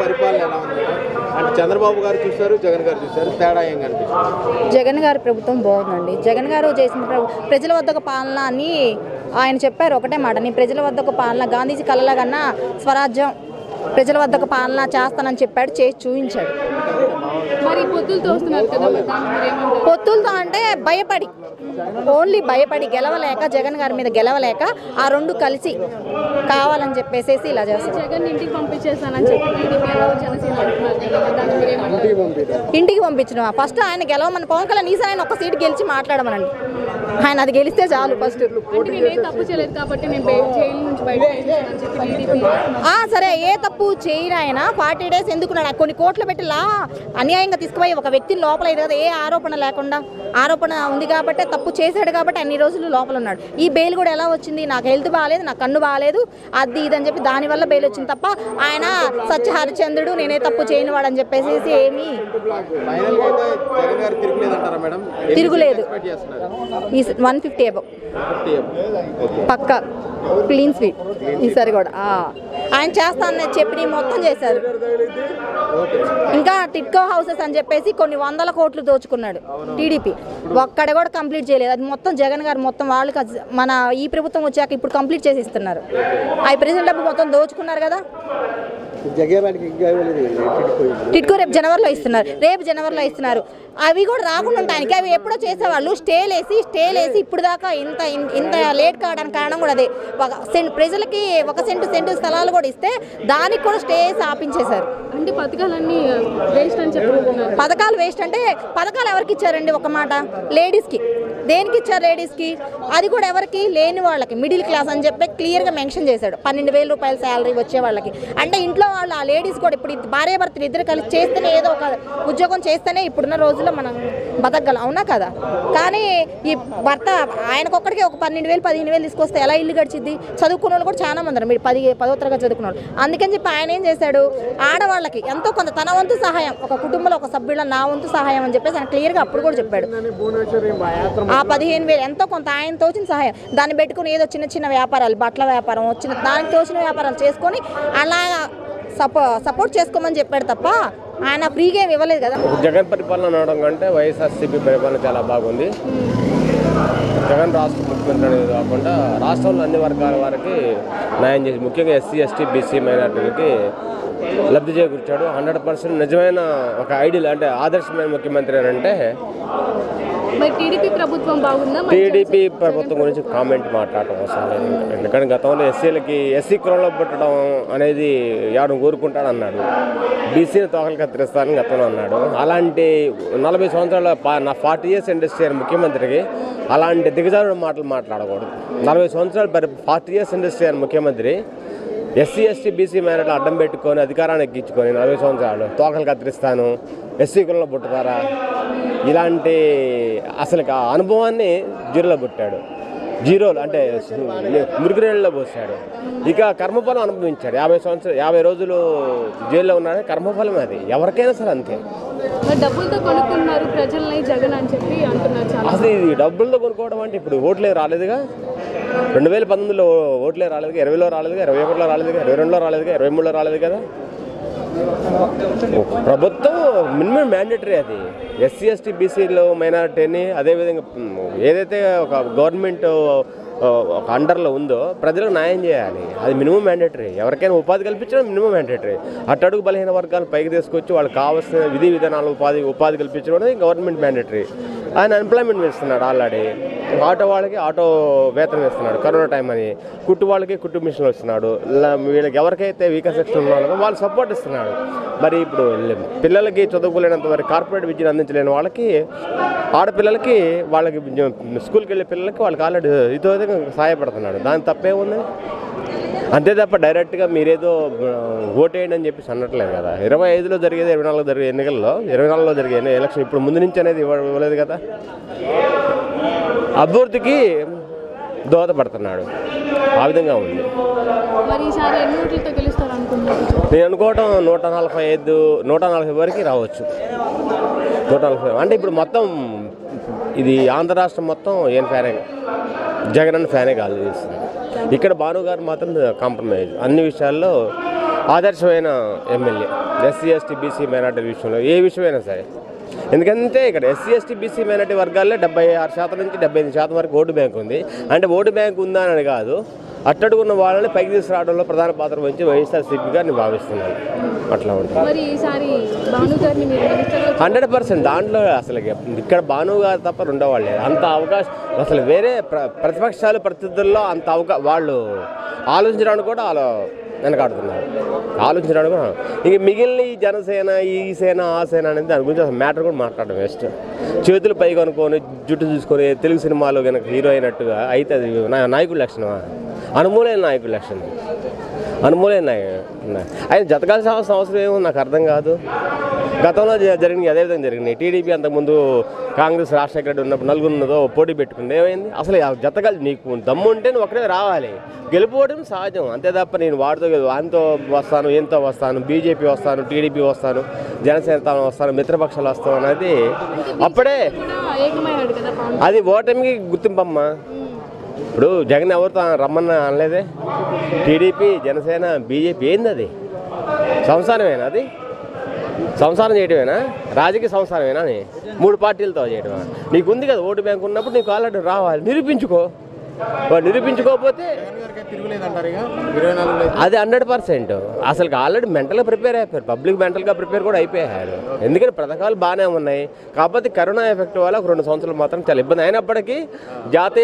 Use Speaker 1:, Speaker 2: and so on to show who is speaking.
Speaker 1: పరిపాలన ఎలా ఉంది మేడం? అంటే చంద్రబాబు గారు చూశారు జగన్ గారు చూశారు తేడా ఏం కనిపిస్తుంది
Speaker 2: జగన్ గారి ప్రభుత్వం బాగుందండి జగన్ గారు చేసిన ప్రభు ప్రజల వద్దకు పాలన అని ఆయన చెప్పారు ఒకటే మాట నీ ప్రజల వద్దకు పాలన గాంధీజీ కలల కన్నా స్వరాజ్యం ప్రజల వద్దకు పాలన చేస్తానని చెప్పాడు చేసి చూపించాడు
Speaker 3: మరి పొత్తులతో వస్తున్నారు కదా మరి దానికి మీరు ఏమంటారు
Speaker 2: పొత్తులతో అంటే భయపడి ఓన్లీ భయపడి గెలవలేక జగన్ గారి మీద గెలవలేక ఆ రెండు కలిసి కావాలని చెప్పేసేసి ఇలా చేస్తారు
Speaker 3: జగన్ ఇంటికి పంపించేస్తానని చెప్పి టీడీపీలో జనసేన అంటున్నారు కదా మరి దానికి మీరు ఏమంటారు
Speaker 2: ఇంటికి పంపించడం ఫస్ట్ ఆయన గెలవమని పవన్ కళ్యాణ్ ఈసారి ఆయన ఒక సీట్ గెలిచి మాట్లాడమనండి ఆయన అది గెలిస్తే చాలు ఫస్ట్
Speaker 3: అంటే నేను ఏ తప్పు చేయలేదు కాబట్టి నేను బెయిల్ జైలు నుంచి బయటకు వచ్చేసానని చెప్పి టీడీపీ
Speaker 2: ఆ సరే ఏ తప్పు చేయరు ఆయన ఫార్టీ డేస్ ఎందుకున్నాడు కొన్ని కోట్లు పెట్టి లా అన్యాయంగా తీసుకుపోయి ఒక వ్యక్తిని లోపల ఇది కదా ఏ ఆరోపణ లేకుండా ఆరోపణ ఉంది కాబట్టి తప్పు చేశాడు కాబట్టి అన్ని రోజులు లోపల ఉన్నాడు ఈ బెయిల్ కూడా ఎలా వచ్చింది నాకు హెల్త్ బాగాలేదు నాకు కన్ను బాగాలేదు అది ఇది అని చెప్పి దానివల్ల బెయిల్ వచ్చింది తప్ప ఆయన సత్య హరిచంద్రుడు నేనే తప్పు చేయని వాడు అని చెప్పేసి ఏమీ
Speaker 1: ఫైనల్ గా అయితే జగన్ గారు తిరుగులేదంటారా మేడం ఎన్ని
Speaker 2: తిరుగులేదు.
Speaker 1: సీట్లు expect చేస్తున్నారు
Speaker 2: ఈ one fifty above
Speaker 1: fifty okay
Speaker 2: పక్క క్లీన్ స్వీట్ ఈసారి కూడా ఆ. ఆయన చేస్తానని చెప్పి మొత్తం చేశారు
Speaker 1: ఓకే
Speaker 2: ఇంకా టిట్కో హౌసెస్ అని చెప్పేసి కొన్ని వందల కోట్లు దోచుకున్నాడు టీడీపీ ఒక్కడ కూడా కంప్లీట్ చేయలేదు అది మొత్తం జగన్ గారు మొత్తం వాళ్ళు కజ్- మన ఈ ప్రభుత్వం వచ్చాక ఇప్పుడు కంప్లీట్ చేసి ఇస్తున్నారు ఆ ప్రజల డబ్బు మొత్తం దోచుకున్నారు కదా
Speaker 4: జగేవాడికి ఇంకా ఇవ్వలేదు టిడిపోయింది
Speaker 2: టిట్కో రేపు జనవరిలో ఇస్తున్నారు రేపు జనవరిలో ఇస్తున్నారు అవి కూడా రాకుండా ఉంటానికి అవి ఎప్పుడో చేసేవాళ్ళు స్టేలేసి స్టేలేసి ఇప్పుడు దాకా ఇంత ఇన్- ఇంత లేట్ కావడానికి కారణం కూడా అదే ఒక సెంట్ ప్రజలకి ఒక సెంటు సెంటు స్థలాలు కూడా ఇస్తే దానికి కూడా స్టే వేసి ఆపించేశారు
Speaker 3: అంటే పథకాలన్నీ వేస్ట్ అని చెప్పుకుంటున్నారు
Speaker 2: పథకాలు వేస్ట్ అంటే పథకాలు ఎవరికి ఇచ్చారండి ఒక మాట లేడీస్కి దేనికి ఇచ్చారు లేడీస్కి అది కూడా ఎవరికి లేని వాళ్ళకి మిడిల్ క్లాస్ అని చెప్పి క్లియర్గా మెన్షన్ చేశాడు పన్నెండు వేల రూపాయల శాలరీ వచ్చే వాళ్ళకి అంటే ఇంట్లో వాళ్ళు ఆ లేడీస్ కూడా ఇప్పుడు భార్య భర్తలు ఇద్దరు కలిసి చేస్తేనే ఏదో ఒక ఉద్యోగం చేస్తేనే ఇప్పుడున్న రోజుల్లో మనం బతకగలం అవునా కదా కానీ ఈ భర్త ఆయనకొక్కడికి ఒక పన్నెండు వేలు పదిహేను వేలు తీసుకొస్తే ఎలా ఇల్లు గడిచిద్ది చదువుకున్న వాళ్ళు కూడా చాలా మంది ఉన్నారు మీరు పది పదో తరగతి చదువుకున్న వాళ్ళు అందుకని చెప్పి ఆయన ఏం చేశాడు ఆడవాళ్ళకి ఎంతో కొంత తన వంతు సహాయం ఒక కుటుంబంలో ఒక సభ్యుల నా వంతు సహాయం అని చెప్పేసి ఆయన క్లియర్గా అప్పుడు కూడా చెప్పాడు ఆ పదిహేను వేలు ఎంతో కొంత ఆయన తోచిన సహాయం దాన్ని పెట్టుకుని ఏదో చిన్న చిన్న వ్యాపారాలు బట్టల వ్యాపారం చిన్న దానికి తోచిన వ్యాపారాలు చేసుకొని అలా సపో సపోర్ట్ చేసుకోమని చెప్పాడు తప్ప ఆయన ఫ్రీగా ఏమి ఇవ్వలేదు కదా
Speaker 5: జగన్ పరిపాలన అనడం కంటే వైఎస్ఆర్సీపీ పరిపాలన చాలా బాగుంది జగన్ రాష్ట్ర ముఖ్యమంత్రి అనేది కాకుండా రాష్ట్రంలో అన్ని వర్గాల వారికి న్యాయం చేసి ముఖ్యంగా ఎస్సీ ఎస్టీ బీసీ మైనార్టీలకి లబ్ధి చేకూర్చాడు హండ్రెడ్ పర్సెంట్ నిజమైన ఒక ఐడియల్ అంటే ఆదర్శమైన ముఖ్యమంత్రి అని అంటే
Speaker 3: మరి టీడీపీ ప్రభుత్వం బాగుందా మరి
Speaker 5: టీడీపీ ప్రభుత్వం గురించి కామెంట్ మాట్లాడటం అవసరం లేదు ఎందుకంటే గతంలో ఎస్సీలకి ఎస్సీ కులంలో పుట్టడం అనేది ఎవరు కోరుకుంటాడు అన్నాడు బీసీని తోకలు కత్తిరిస్తానని గతంలో అన్నాడు అలాంటి నలభై సంవత్సరాల పా- నా ఫార్టీ ఇయర్స్ ఇండస్ట్రీ అయిన ముఖ్యమంత్రికి అలాంటి దిగజారుడు మాటలు మాట్లాడకూడదు నలభై సంవత్సరాలు పరి ఫార్టీ ఇయర్స్ ఇండస్ట్రీ అయిన ముఖ్యమంత్రి ఎస్సీ ఎస్టీ బీసీ మైనార్టీలు అడ్డం పెట్టుకొని అధికారాన్ని ఎక్కించుకొని నలభై సంవత్సరాలు తోకలు కత్తిరిస్తాను ఎస్సీ కులంలో పుట్టుతారా ఇలాంటి అసలు ఆ అనుభవాన్ని జీరోలో పుట్టాడు జీరోలు అంటే మురికిరేళ్ళలో పోసాడు ఇక కర్మఫలం అనుభవించాడు యాభై సంవత్సరాలు యాభై రోజులు జైల్లో ఉన్నాడు కర్మఫలం అది ఎవరికైనా సరే అంతే
Speaker 3: మరి డబ్బులతో కొనుక్కున్నారు ప్రజల్ని జగన్ అని చెప్పి అంటున్నారు చాలా
Speaker 5: అసలు ఇది డబ్బులతో కొనుక్కోవడం అంటే ఇప్పుడు ఓట్లే రాలేదుగా రెండు వేల పంతొమ్మిదిలో ఓట్లే రాలేదు ఇరవైలో రాలేదుగా ఇరవై ఒకటిలో రాలేదుగా ఇరవై రెండులో రాలేదుగా ఇరవై మూడులో రాలేదు కదా ప్రభుత్వం మినిమం మ్యాండేటరీ అది ఎస్సీ ఎస్టీ బీసీలో మైనారిటీని అదేవిధంగా ఉమ్, ఏదైతే ఒక గవర్నమెంట్ ఆ, ఒక అండర్లో ఉందో ప్రజలకు న్యాయం చేయాలి అది మినిమం మ్యాండేటరీ ఎవరికైనా ఉపాధి కల్పించడం మినిమం మ్యాండేటరీ అట్టడుగు బలహీన వర్గాలను పైకి తీసుకొచ్చి వాళ్ళకి కావాల్సిన విధి విధానాలు ఉపాధి ఉపాధి కల్పించడం అనేది గవర్నమెంట్ మ్యాండేటరీ ఆయన అన్ఎంప్లాయ్మెంట్ ఇస్తున్నాడు ఆల్రెడీ ఆటో వాళ్ళకి ఆటో వేతనం ఇస్తున్నాడు కరోనా టైం అని కుట్టు వాళ్ళకి కుట్టు మిషన్లు ఇస్తున్నాడు ల- వీళ్ళకి ఎవరికైతే వీకర్ సెక్షన్ ఉన్న వాళ్ళకి వాళ్ళు సపోర్ట్ ఇస్తున్నాడు మరి ఇప్పుడు పిల్లలకి చదువుకోలేనంత వరకు కార్పొరేట్ విద్యను అందించలేని వాళ్ళకి ఆడపిల్లలకి వాళ్ళకి స్కూల్కి వెళ్ళే పిల్లలకి వాళ్ళకి ఆల్రెడీ ఇదో విధంగా సహాయపడుతున్నాడు దాని తప్పే ఉంది అంతే తప్ప డైరెక్ట్గా మీరేదో ఆ, ఓటేయండి అని చెప్పేసి అనట్లేదు కదా ఇరవై ఐదులో జరిగేది ఇరవై నాలుగులో జరిగే ఎన్నికల్లో ఇరవై నాలుగులో జరిగే ఎన్ని- ఎలక్షన్ ఇప్పుడు ముందు నుంచి అనేది ఇవ్వ- ఇవ్వలేదు కదా అభివృద్ధికి దోహదపడుతున్నాడు ఆ విధంగా ఉంది
Speaker 3: మరి ఈసారి ఎన్ని ఓట్లతో గెలుస్తారు అనుకుంటున్నారు
Speaker 5: నేను అనుకోవటం నూట నలభై ఐదు నూట నలభై వరకు రావచ్చు నూట నలభై అంటే ఇప్పుడు మొత్తం ఇది ఆంధ్ర రాష్ట్రం మొత్తం ఏం ఫ్యానే జగన్ అన్న ఫ్యానే కాదు చేస్తుంది ఇక్కడ భాను గారు మాత్రం కాంప్రమైజ్ అన్ని విషయాల్లో ఆదర్శమైన MLA SC ST BC minority విషయంలో ఏ విషయమైనా సరే ఎందుకంటే ఇక్కడ ఎస్సీ ఎస్టీ బీసీ మైనార్టీ వర్గాల్లో డెబ్బై ఆరు శాతం నుంచి డెబ్బై ఎనిమిది శాతం వరకు ఓటు బ్యాంక్ ఉంది అంటే ఓటు బ్యాంక్ ఉందా అని కాదు అట్టడుగున్న వాళ్ళని పైకి తీసుకురావడంలో ప్రధాన పాత్ర వహించి వైఎస్ఆర్సీపీగా నేను భావిస్తున్నాను అట్లా ఉంటుంది
Speaker 3: మరి ఈసారి భాను గారిని మీరు మినిస్టర్గా
Speaker 5: హండ్రెడ్ పర్సెంట్ దాంట్లో అసలు ఇక్కడ భాను గారు తప్ప రెండో వాళ్ళు లేరు అంత అవకాశం అసలు వేరే ప్ర ప్రతిపక్షాలు ప్రతినిధుల్లో అంత అవకా వాళ్ళు ఆలోచించడానికి కూడా వాళ్ళు వెనకాడుతున్నారు ఆలోచించడానికి కూడా ఇంక మిగిలిన ఈ జనసేన ఈ సేన ఆ సేన అనేది దాని గురించి అసలు మ్యాటర్ కూడా మాట్లాడడం వేస్ట్ చేతులు పై కొనుక్కొని జుట్టు చూసుకొని తెలుగు సినిమాలో కనుక హీరో అయినట్టుగా అయితే అది నా- నాయకుడి లక్షణమా అనుమూలైన నాయకుడి లక్షణం అనుమూలైన నాయ- ఆయన జతకాల్సిన అవసరం ఏమో నాకు అర్థం కాదు గతంలో జ- జరిగినాయి అదేవిధంగా జరిగినాయి టీడీపీ అంతకుముందు కాంగ్రెస్ రాజశేఖర రెడ్డి ఉన్నప్పుడు నలుగురు ఉన్నదో పోటీ పెట్టుకుంది ఏమైంది అసలు ఆ జతకాలి నీకు దమ్ము ఉంటే నువ్వు ఒకటే రావాలి గెలుపుకోవడం సహజం అంతే తప్ప నేను వాడితో గెలు- ఆయనతో వస్తాను ఏంతో వస్తాను బీజేపీ వస్తాను టీడీపీ వస్తాను జనసేన తాను వస్తాను మిత్రపక్షాలు వస్తాను అనేది అప్పుడే
Speaker 3: కూడా ఏకమయ్యాడు కదా పవన్
Speaker 5: అది ఓటమికి గుర్తింపమ్మా ఇప్పుడు జగన్ ఎవరితో రమ్మన్న అనలేదే టీడీపీ జనసేన బీజేపీ ఏంది అది సంసారమేనా అది సంసారం చేయటమేనా రాజకీయ సంసారమేనా అని మూడు పార్టీలతో చేయటమా నీకు ఉంది కదా ఓటు బ్యాంక్ ఉన్నప్పుడు నీకు ఆల్రెడీ రావాలి నిరూపించుకో వాడు నిరూపించుకోకపోతే
Speaker 1: జగన్ గారికి అయితే తిరుగులేదంటారు ఇక ఇరవై నాలుగులో అయితే.
Speaker 5: అది హండ్రెడ్ పర్సెంట్ అసలు ఆల్రెడీ మెంటల్గా ప్రిపేర్ అయిపోయారు పబ్లిక్ మెంటల్గా ప్రిపేర్ కూడా అయిపోయారు ఎందుకంటే పథకాలు బాగానే ఉన్నాయి కాకపోతే కరోనా ఎఫెక్ట్ వల్ల ఒక రెండు సంవత్సరాలు మాత్రం చాలా ఇబ్బంది అయినప్పటికీ జాతీయ